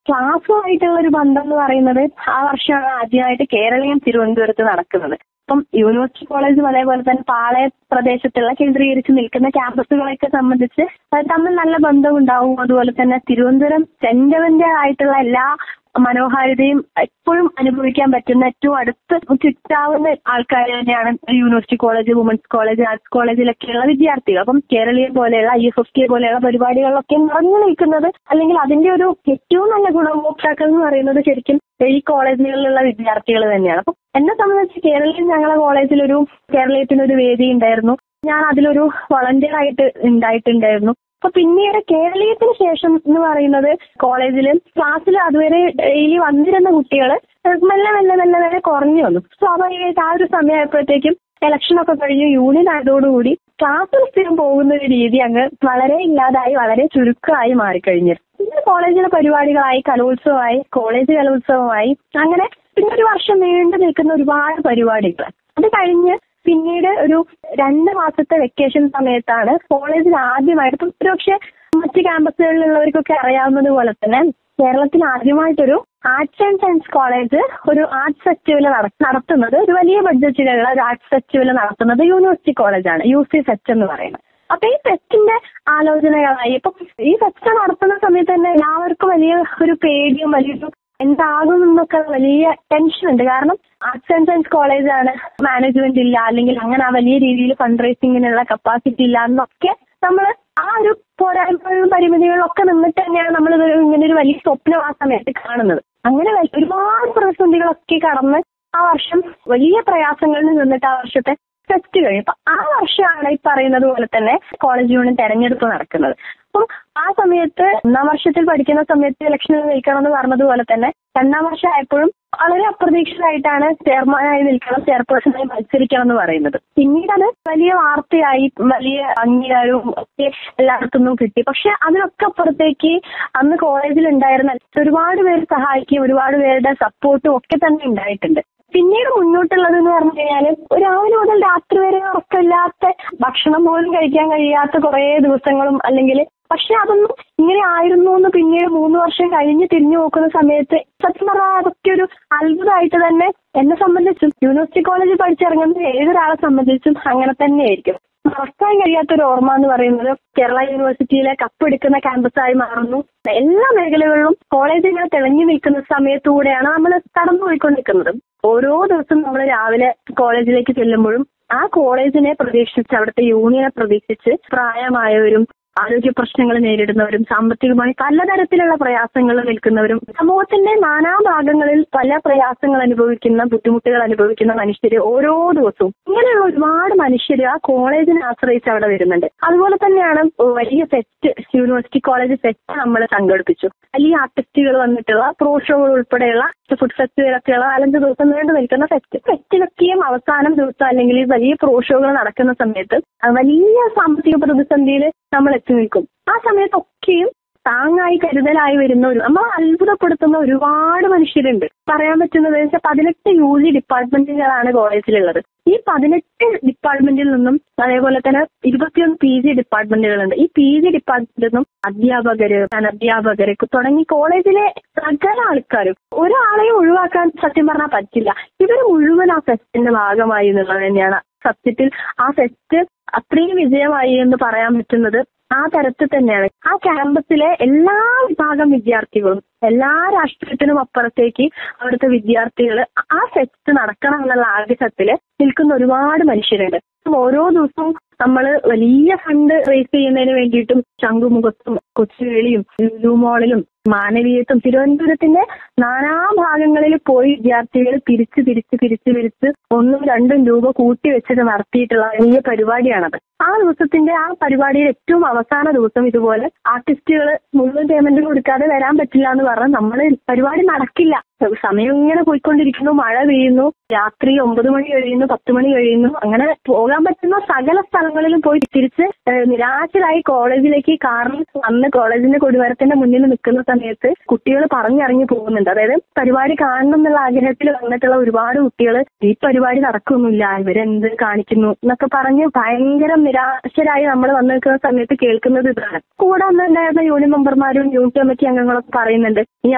ക്ലാസ്സുമായിട്ടുള്ള ഒരു ബന്ധം എന്ന് പറയുന്നത് ആ വർഷമാണ് ആദ്യമായിട്ട് കേരളീയം തിരുവനന്തപുരത്ത് നടക്കുന്നത് ഇപ്പം യൂണിവേഴ്സിറ്റി കോളേജും അതേപോലെ തന്നെ പാളയ പ്രദേശത്തുള്ള കേന്ദ്രീകരിച്ച് നിൽക്കുന്ന ക്യാമ്പസുകളെയൊക്കെ സംബന്ധിച്ച് അത് തമ്മിൽ നല്ല ബന്ധം ഉണ്ടാവും അതുപോലെ തന്നെ തിരുവനന്തപുരം സെന്ററിന്റെ ആയിട്ടുള്ള എല്ലാ മനോഹാരിതയും എപ്പോഴും അനുഭവിക്കാൻ പറ്റുന്ന ഏറ്റവും അടുത്ത് ചുറ്റാവുന്ന ആൾക്കാർ തന്നെയാണ് university college women's college arts കോളേജിലൊക്കെയുള്ള വിദ്യാർത്ഥികൾ അപ്പം കേരളീയ പോലെയുള്ള ഐ എഫ് എഫ് കെ പോലെയുള്ള പരിപാടികളിലൊക്കെ നിറഞ്ഞു നിൽക്കുന്നത് അല്ലെങ്കിൽ അതിന്റെ ഒരു ഏറ്റവും നല്ല ഗുണഭോക്താക്കൾ എന്ന് പറയുന്നത് ശരിക്കും ഈ കോളേജുകളിലുള്ള വിദ്യാർത്ഥികൾ തന്നെയാണ് അപ്പം എന്നെ സംബന്ധിച്ച് കേരളീയം ഞങ്ങളെ കോളേജിൽ ഒരു കേരളീയത്തിന് ഒരു വേദി ഉണ്ടായിരുന്നു ഞാൻ അതിലൊരു വളണ്ടിയർ ആയിട്ട് ഉണ്ടായിട്ടുണ്ടായിരുന്നു അപ്പൊ പിന്നീട് കേരളീയത്തിന് ശേഷം എന്ന് പറയുന്നത് കോളേജിൽ ക്ലാസ്സിൽ അതുവരെ ഡെയിലി വന്നിരുന്ന കുട്ടികൾ മെല്ലെ മെല്ലെ മെല്ലെ മെല്ലെ കുറഞ്ഞു വന്നു സ്വാഭാവികമായിട്ട് ആ ഒരു സമയമായപ്പോഴത്തേക്കും ഇലക്ഷൻ ഒക്കെ കഴിഞ്ഞ് യൂണിയൻ ആയതോടുകൂടി ക്ലാസ്സിൽ സ്ഥിരം പോകുന്ന ഒരു രീതി അങ്ങ് വളരെ ഇല്ലാതായി വളരെ ചുരുക്കമായി മാറിക്കഴിഞ്ഞു പിന്നെ കോളേജിലെ പരിപാടികളായി കലോത്സവമായി കോളേജ് കലോത്സവമായി അങ്ങനെ പിന്നെ ഒരു വർഷം നീണ്ടു നിൽക്കുന്ന ഒരുപാട് പരിപാടികൾ അത് കഴിഞ്ഞ് പിന്നീട് ഒരു രണ്ട് മാസത്തെ വെക്കേഷൻ സമയത്താണ് കോളേജിൽ ആദ്യമായിട്ട് ഇപ്പം ഒരുപക്ഷെ മറ്റ് ക്യാമ്പസുകളിലുള്ളവർക്കൊക്കെ അറിയാവുന്നത് പോലെ തന്നെ കേരളത്തിൽ ആദ്യമായിട്ടൊരു ആർട്സ് ആൻഡ് സയൻസ് കോളേജ് ഒരു ആർട്സ് ഫെസ്റ്റിവൽ നടത്തുന്നത് ഒരു വലിയ ബഡ്ജറ്റിലുള്ള ഒരു ആർട്സ് ഫെസ്റ്റിവൽ നടത്തുന്നത് യൂണിവേഴ്സിറ്റി കോളേജാണ് യു സി ഫെസ്റ്റ് എന്ന് പറയുന്നത് അപ്പൊ ഈ ഫെസ്റ്റിന്റെ ആലോചനകളായി ഇപ്പൊ ഈ ഫെസ്റ്റ് നടത്തുന്ന സമയത്ത് തന്നെ എല്ലാവർക്കും വലിയ ഒരു പേടിയും വലിയൊരു എന്താകും എന്നൊക്കെ വലിയ ടെൻഷൻ ഉണ്ട് കാരണം ആർട്സ് ആൻഡ് സയൻസ് കോളേജാണ് മാനേജ്മെന്റ് ഇല്ല അല്ലെങ്കിൽ അങ്ങനെ ആ വലിയ രീതിയിൽ ഫണ്ട് റേസിങ്ങിനുള്ള കപ്പാസിറ്റി ഇല്ല എന്നൊക്കെ നമ്മൾ ആ ഒരു പോരായ്മകളും പരിമിതികളും ഒക്കെ നിന്നിട്ട് തന്നെയാണ് നമ്മൾ ഇങ്ങനെ ഒരു വലിയ സ്വപ്നം ആ സമയത്ത് കാണുന്നത് അങ്ങനെ ഒരുപാട് പ്രതിസന്ധികളൊക്കെ കടന്ന് ആ വർഷം വലിയ പ്രയാസങ്ങളിൽ നിന്നിട്ട് ആ വർഷത്തെ ഫെസ്റ്റ് കഴിയും അപ്പൊ ആ വർഷമാണ് ഈ പറയുന്നത് പോലെ തന്നെ കോളേജ് യൂണിയൻ തെരഞ്ഞെടുപ്പ് നടക്കുന്നത് അപ്പം ആ സമയത്ത് ഒന്നാം വർഷത്തിൽ പഠിക്കുന്ന സമയത്ത് ഇലക്ഷനിൽ നിൽക്കണം എന്ന് പറഞ്ഞതുപോലെ തന്നെ രണ്ടാം വർഷം ആയപ്പോഴും വളരെ അപ്രതീക്ഷിതമായിട്ടാണ് ചെയർമാനായി നിൽക്കണം ചെയർപേഴ്സണായി മത്സരിക്കണം എന്ന് പറയുന്നത് പിന്നീട് അത് വലിയ വാർത്തയായി വലിയ അംഗീകാരവും ഒക്കെ എല്ലായിടത്തുനിന്നും കിട്ടി പക്ഷെ അതിനൊക്കെ അപ്പുറത്തേക്ക് അന്ന് കോളേജിൽ ഉണ്ടായിരുന്ന ഒരുപാട് പേര് സഹായിക്കുകയും ഒരുപാട് പേരുടെ സപ്പോർട്ടും ഒക്കെ തന്നെ ഉണ്ടായിട്ടുണ്ട് പിന്നീട് മുന്നോട്ടുള്ളത് എന്ന് പറഞ്ഞു കഴിഞ്ഞാല് രാവിലെ മുതൽ രാത്രി വരെ ഉറക്കമില്ലാത്ത ഭക്ഷണം പോലും കഴിക്കാൻ കഴിയാത്ത കുറേ ദിവസങ്ങളും അല്ലെങ്കിൽ പക്ഷെ അതൊന്നും ഇങ്ങനെ ആയിരുന്നു എന്ന് പിന്നീട് മൂന്ന് വർഷം കഴിഞ്ഞ് തിരിഞ്ഞു നോക്കുന്ന സമയത്ത് സത്യം പറഞ്ഞാൽ അതൊക്കെ ഒരു അത്ഭുതമായിട്ട് തന്നെ എന്നെ സംബന്ധിച്ചും യൂണിവേഴ്സിറ്റി കോളേജിൽ പഠിച്ചിറങ്ങുന്ന ഏതൊരാളെ സംബന്ധിച്ചും അങ്ങനെ തന്നെയായിരിക്കും മറക്കാൻ കഴിയാത്ത ഒരു ഓർമ്മ എന്ന് പറയുന്നത് കേരള യൂണിവേഴ്സിറ്റിയിലെ കപ്പെടുക്കുന്ന ക്യാമ്പസായി മാറുന്നു എല്ലാ മേഖലകളിലും കോളേജ് ഇങ്ങനെ തിളങ്ങി നിൽക്കുന്ന സമയത്തൂടെയാണ് നമ്മൾ കടന്നുപോയിക്കൊണ്ടിരിക്കുന്നത് ഓരോ ദിവസവും നമ്മൾ രാവിലെ കോളേജിലേക്ക് ചെല്ലുമ്പോഴും ആ കോളേജിനെ പ്രതീക്ഷിച്ച് അവിടുത്തെ യൂണിയനെ പ്രതീക്ഷിച്ച് പ്രായമായവരും ആരോഗ്യ പ്രശ്നങ്ങൾ നേരിടുന്നവരും സാമ്പത്തികമായി പലതരത്തിലുള്ള പ്രയാസങ്ങൾ നിൽക്കുന്നവരും സമൂഹത്തിന്റെ നാനാഭാഗങ്ങളിൽ പല പ്രയാസങ്ങൾ അനുഭവിക്കുന്ന ബുദ്ധിമുട്ടുകൾ അനുഭവിക്കുന്ന മനുഷ്യര് ഓരോ ദിവസവും ഇങ്ങനെയുള്ള ഒരുപാട് മനുഷ്യര് ആ കോളേജിനെ ആശ്രയിച്ച് അവിടെ വരുന്നുണ്ട് അതുപോലെ തന്നെയാണ് വലിയ ഫെസ്റ്റ് യൂണിവേഴ്സിറ്റി കോളേജ് ഫെസ്റ്റ് നമ്മൾ സംഘടിപ്പിച്ചു വലിയ ആർട്ടിസ്റ്റുകൾ വന്നിട്ടുള്ള പ്രോ ഷോകൾ ഉൾപ്പെടെയുള്ള ഫുഡ് ഫെസ്റ്റിവലൊക്കെയുള്ള നാലഞ്ച് ദിവസം നീണ്ടു നിൽക്കുന്ന ഫെസ്റ്റ് ഫെസ്റ്റിലൊക്കെയും അവസാനം ദിവസം അല്ലെങ്കിൽ ഈ വലിയ പ്രോ ഷോകൾ നടക്കുന്ന സമയത്ത് വലിയ സാമ്പത്തിക പ്രതിസന്ധിയിൽ നമ്മൾ എത്തി നിൽക്കും ആ സമയത്തൊക്കെയും താങ്ങായി കരുതലായി വരുന്ന ഒരു നമ്മൾ അത്ഭുതപ്പെടുത്തുന്ന ഒരുപാട് മനുഷ്യരുണ്ട് പറയാൻ പറ്റുന്നത് വെച്ചാൽ പതിനെട്ട് യു ജി ഡിപ്പാർട്ട്മെന്റുകളാണ് കോളേജിലുള്ളത് ഈ പതിനെട്ട് ഡിപ്പാർട്ട്മെന്റിൽ നിന്നും അതേപോലെ തന്നെ ഇരുപത്തിയൊന്ന് പി ജി ഡിപ്പാർട്ട്മെന്റുകളുണ്ട് ഈ പി ജി ഡിപ്പാർട്ട്മെന്റിൽ നിന്നും അധ്യാപകര് അനധ്യാപകര് തുടങ്ങി കോളേജിലെ സകല ആൾക്കാരും ഒരാളെയും ഒഴിവാക്കാൻ സത്യം പറഞ്ഞാൽ പറ്റില്ല ഇവർ മുഴുവൻ ആ ഫെസ്റ്റിന്റെ ഭാഗമായി എന്നുള്ളത് തന്നെയാണ് സത്യത്തിൽ ആ ഫെസ്റ്റ് അത്രയും വിജയമായി എന്ന് പറയാൻ പറ്റുന്നത് ആ തരത്തിൽ തന്നെയാണ് ആ ക്യാമ്പസിലെ എല്ലാ വിഭാഗം വിദ്യാർത്ഥികളും എല്ലാ രാഷ്ട്രീയത്തിനും അപ്പുറത്തേക്ക് അവിടുത്തെ വിദ്യാർത്ഥികൾ ആ ഫെസ്റ്റ് നടക്കണം എന്നുള്ള ആഗ്രഹത്തില് നിൽക്കുന്ന ഒരുപാട് മനുഷ്യരുണ്ട് ഓരോ ദിവസവും നമ്മൾ വലിയ ഫണ്ട് റേസ് ചെയ്യുന്നതിന് വേണ്ടിയിട്ടും ശംഖുമുഖത്തും കൊച്ചുവേളിയും ലുലു മോളിലും മാനവീയത്തും തിരുവനന്തപുരത്തിന്റെ നാനാഭാഗങ്ങളിൽ പോയി വിദ്യാർത്ഥികൾ പിരിച്ച് പിരിച്ച് പിരിച്ച് പിരിച്ച് ഒന്നും രണ്ടും രൂപ കൂട്ടി വെച്ചിട്ട് നടത്തിയിട്ടുള്ള വലിയ പരിപാടിയാണത് ആ ദിവസത്തിന്റെ ആ പരിപാടിയിൽ ഏറ്റവും അവസാന ദിവസം ഇതുപോലെ ആർട്ടിസ്റ്റുകൾ മുഴുവൻ പേയ്മെന്റ് കൊടുക്കാതെ വരാൻ പറ്റില്ല എന്ന് പറഞ്ഞാൽ നമ്മൾ പരിപാടി നടക്കില്ല സമയം ഇങ്ങനെ പോയിക്കൊണ്ടിരിക്കുന്നു മഴ പെയ്യുന്നു രാത്രി ഒമ്പത് മണി കഴിയുന്നു പത്ത് മണി കഴിയുന്നു അങ്ങനെ പോകാൻ പറ്റുന്ന സകല സ്ഥലങ്ങളിലും പോയി തിരിച്ച് നിരാശരായി കോളേജിലേക്ക് കാറിൽ വന്ന് കോളേജിന്റെ കൊടിമരത്തിന്റെ മുന്നിൽ നിൽക്കുന്ന സമയത്ത് കുട്ടികൾ പറഞ്ഞിറങ്ങി പോകുന്നുണ്ട് അതായത് പരിപാടി കാണണം എന്നുള്ള ആഗ്രഹത്തിൽ വന്നിട്ടുള്ള ഒരുപാട് കുട്ടികൾ ഈ പരിപാടി നടക്കൊന്നുമില്ല ഇവരെന്ത് കാണിക്കുന്നു എന്നൊക്കെ പറഞ്ഞ് ഭയങ്കര നിരാശരായി നമ്മൾ വന്നു നിൽക്കുന്ന സമയത്ത് കേൾക്കുന്നത് ഇതാണ് കൂടെ അന്ന് ഉണ്ടായിരുന്ന യൂണിയൻ മെമ്പർമാരും യൂണിറ്റ് കമ്മിറ്റി അംഗങ്ങളൊക്കെ പറയുന്നുണ്ട് ഈ